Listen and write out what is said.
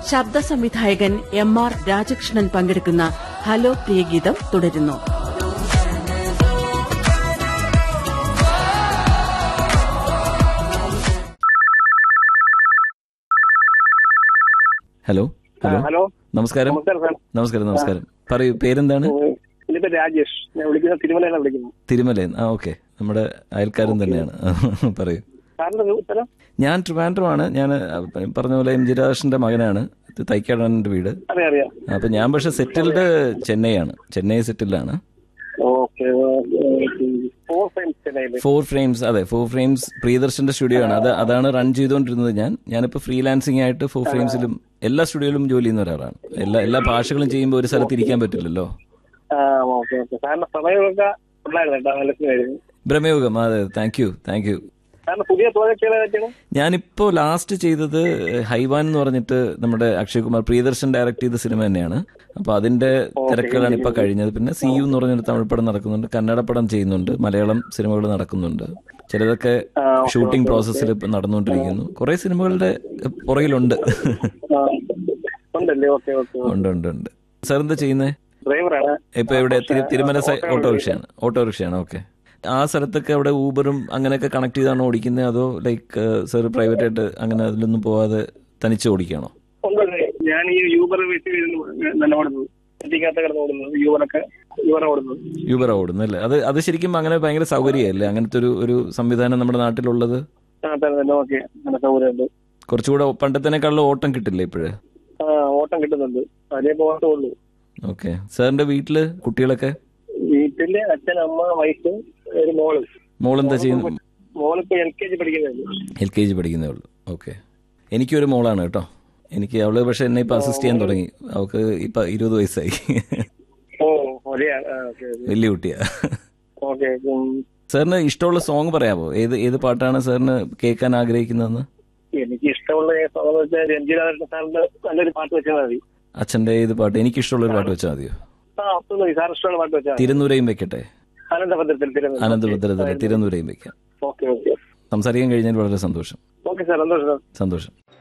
ശബ്ദ സംവിധായകൻ M R Rajakrishnan പങ്കെടുക്കുന്ന ഹലോ പ്രിയഗീതം തുടരുന്നു ഹലോ ഹലോ ഹലോ നമസ്കാരം നമസ്കാരം സാർ നമസ്കാരം നമസ്കാരം പറയൂ പേരെന്താണ് എന്റെ പേര് രാജേഷ് ഞാൻ വിളിക്കുന്നത് തിരുമലയാണ് വിളിക്കുന്നത് തിരുമലൻ ആ ഓക്കെ നമ്മുടെ അയൽക്കാരൻ തന്നെയാണ് പറയൂ സാറിന്റെ ഉത്തരം ഞാൻ ട്രിവാൻഡ്രമാണ് ഞാൻ പറഞ്ഞ പോലെ എം ജി രാജേഷിന്റെ മകനാണ് ഇത് തൈക്കാടാണ് വീട് അറിയാം അറിയാം അപ്പൊ ഞാൻ പക്ഷെ സെറ്റിൽഡ് ചെന്നൈയാണ് ചെന്നൈ സെറ്റിൽഡാണ് ഓക്കെ ഫോർ ഫ്രണ്ട്സ് ചെന്നൈയില് ഫോർ ഫ്രെയിംസ് അതെ ഫോർ ഫ്രെയിംസ് പ്രിയദർശന്റെ സ്റ്റുഡിയോ ആണ് അത് അതാണ് റൺ ചെയ്തുകൊണ്ടിരുന്നത് ഞാൻ ഞാനിപ്പോ ഫ്രീലാൻസിംഗ് ആയിട്ട് ഫോർ ഫ്രെയിംസിലും എല്ലാ സ്റ്റുഡിയോയിലും ജോലി ചെയ്യുന്ന ഒരാളാണ് എല്ലാ എല്ലാ ഭാഷകളും ചെയ്യുമ്പോൾ ഒരു സ്ഥലത്ത് ഇരിക്കാൻ പറ്റില്ലല്ലോ ആ ഓക്കെ ഓക്കെ സാറിന്റെ സമയമൊക്കെ ഉണ്ടായിരുന്നു കേട്ടോ നല്ല രസമായിരുന്നു ബ്രഹ്മയോഗം അതെ താങ്ക് യു താങ്ക് യു സാറിന്റെ പുതിയ പ്രോജക്റ്റുകളെ പറ്റിയാണ് ഞാനിപ്പോ ലാസ്റ്റ് ചെയ്തത് ഹൈവാൻ എന്ന് പറഞ്ഞിട്ട് നമ്മുടെ അക്ഷയ് കുമാർ പ്രിയദർശൻ ഡയറക്ട് ചെയ്ത സിനിമ തന്നെയാണ് അപ്പൊ അതിന്റെ തിരക്കുകളാണ് ഇപ്പൊ കഴിഞ്ഞത് പിന്നെ സി യു എന്ന് പറഞ്ഞൊരു തമിഴ് പടം നടക്കുന്നുണ്ട് കന്നഡ പടം ചെയ്യുന്നുണ്ട് മലയാളം സിനിമകൾ നടക്കുന്നുണ്ട് ചിലതൊക്കെ ഷൂട്ടിംഗ് പ്രോസസ്സിൽ ഇപ്പൊ നടന്നുകൊണ്ടിരിക്കുന്നു കുറെ സിനിമകളുടെ പുറകിലുണ്ട് ആ, ഉണ്ടല്ലേ ഓക്കെ ഓക്കെ ഉണ്ട് ഉണ്ട് ഉണ്ട് സാർ എന്താ ചെയ്യുന്നേ ഡ്രൈവറാണ് ഇപ്പൊ എവിടെ തിരു- തിരുമല സൈ- ഓട്ടോറിക്ഷയാണ് ഓട്ടോറിക്ഷയാണ് ഓക്കെ ആ സ്ഥലത്തൊക്കെ അവിടെ ഊബറും അങ്ങനെയൊക്കെ കണക്ട് ചെയ്താണോ ഓടിക്കുന്നത് അതോ ലൈക്ക് സാർ പ്രൈവറ്റ് ആയിട്ട് അങ്ങനെ അതിലൊന്നും പോവാതെ തനിച്ച് ഓടിക്കുകയാണോ ഉണ്ടല്ലേ ഞാൻ ഈ യൂബർ വീട്ടിൽ നല്ല ഓടുന്നത് എത്തിക്കാത്ത കിടന്ന് ഓടുന്നത് യൂബറൊക്കെ യൂബർ ഓടുന്നത് യൂബർ ഓടുന്നല്ലേ അത് അത് ശരിക്കും അങ്ങനെ ഭയങ്കര സൗകര്യമല്ലേ അങ്ങനത്തെ ഒരു ഒരു സംവിധാനം നമ്മുടെ നാട്ടിലുള്ളത് ആ തന്നെ തന്നെ ഓക്കെ നല്ല സൗകര്യമുണ്ട് കുറച്ചുകൂടെ പണ്ടത്തേക്കാളും ഓട്ടം കിട്ടില്ലേ ഇപ്പോഴ് ആ ഓട്ടം കിട്ടുന്നുണ്ട് അതേ പോകത്തുള്ളൂ ഓക്കെ സാറിന്റെ വീട്ടില് കുട്ടികളൊക്കെ വീട്ടില് അച്ഛൻ അമ്മ വൈഫ് ഒരു മോള് മോളെന്താ ചെയ്യുന്നു മോളിപ്പോ എൽ കെ ജി പഠിക്കുന്നത് എൽ കെ ജി പഠിക്കുന്നേ ഉള്ളൂ ഓക്കെ എനിക്കൊരു മോളാണ് കേട്ടോ എനിക്ക് അവള് പക്ഷെ എന്നെ ഇപ്പൊ അസിസ്റ്റ് ചെയ്യാൻ തുടങ്ങി അവൾക്ക് ഇപ്പൊ ഇരുപത് വയസ്സായി ഓ ഒരേ ഓക്കെ വലിയ കുട്ടിയാ ഓക്കെ സാറിന് ഇഷ്ടമുള്ള സോങ് പറയാമോ ഏത് ഏത് പാട്ടാണ് സാറിന് കേൾക്കാൻ ആഗ്രഹിക്കുന്നതെന്ന് എനിക്ക് ഇഷ്ടമുള്ള സോങ് വെച്ചാൽ രഞ്ജിരാകൃഷ്ണ സാറിന്റെ നല്ലൊരു പാട്ട് വെച്ചാൽ മതി അച്ഛന്റെ ഏത് പാട്ട് എനിക്ക് ഇഷ്ടമുള്ള ഒരു പാട്ട് വെച്ചാൽ മതിയോ ആ ഒന്നും മതി സാർ ഇഷ്ടമുള്ള പാട്ട് വെച്ചാൽ മതി തിരുനൂരയും വെക്കട്ടെ അനന്തഭദ്രത്തിൽ തിരുവനന്തപുരം അനന്തഭദ്രത്തിലെ തിരുനൂരയും വെക്കാം ഓക്കെ ഓക്കെ സംസാരിക്കാൻ കഴിഞ്ഞാൽ വളരെ സന്തോഷം ഓക്കെ സാർ സന്തോഷം സന്തോഷം